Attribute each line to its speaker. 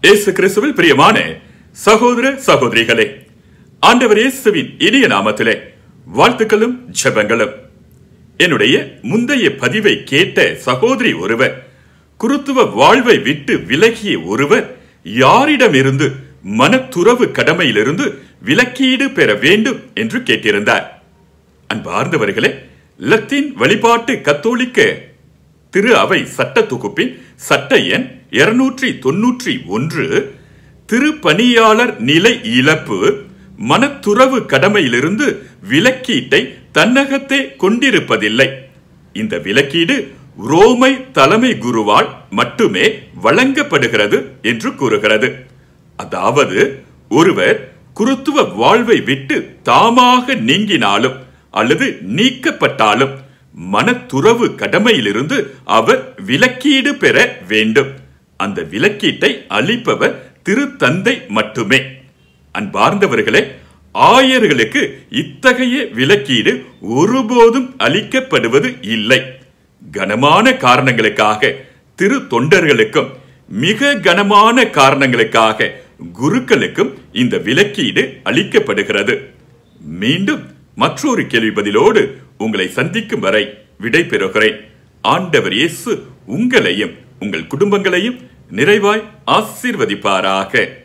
Speaker 1: இயேசு கிறிஸ்துவில் பிரியமான சகோதர சகோதரிகளே ஆண்டவர் இயேசுவின் இனிய நாமத்திலே வாழ்த்துக்களும் ஜெபங்களும் என்னுடைய முந்தைய பதிவை கேட்ட சகோதரி ஒருவர் குருத்துவ வாழ்வை விட்டு விலகிய ஒருவர் யாரிடமிருந்து மனத்துறவு கடமையிலிருந்து விலக்கீடு பெற வேண்டும் என்று கேட்டிருந்தார் அன்பார்ந்தவர்களே லத்தீன் வழிபாட்டு கத்தோலிக்க திரு அவை சட்ட தொகுப்பின் சட்ட எண் இருநூற்றி தொன்னூற்றி ஒன்று திருப்பணியாளர் நிலை இழப்பு மனத்துறவு கடமையிலிருந்து விலக்கீட்டை தன்னகத்தே கொண்டிருப்பதில்லை இந்த விலக்கீடு ரோமை தலைமை குருவால் மட்டுமே வழங்கப்படுகிறது என்று கூறுகிறது அதாவது ஒருவர் குருத்துவ வாழ்வை விட்டு தாமாக நீங்கினாலும் அல்லது நீக்கப்பட்டாலும் மனத்துறவு கடமையிலிருந்து அவர் விலக்கீடு பெற வேண்டும் அந்த விலக்கீட்டை அளிப்பவர் திருத்தந்தை மட்டுமே அன்பார்ந்தவர்களே ஆயர்களுக்கு இத்தகைய விலக்கீடு ஒருபோதும் அளிக்கப்படுவது இல்லை கனமான காரணங்களுக்காக திரு தொண்டர்களுக்கும் மிக கனமான காரணங்களுக்காக குருக்களுக்கும் இந்த விலக்கீடு அளிக்கப்படுகிறது மீண்டும் மற்றொரு கேள்வி பதிலோடு உங்களை சந்திக்கும் வரை விடை பெறுகிறேன் ஆண்டவர் இயேசு உங்களையும் உங்கள் குடும்பங்களையும் நிறைவாய் ஆசீர்வதிப்பாராக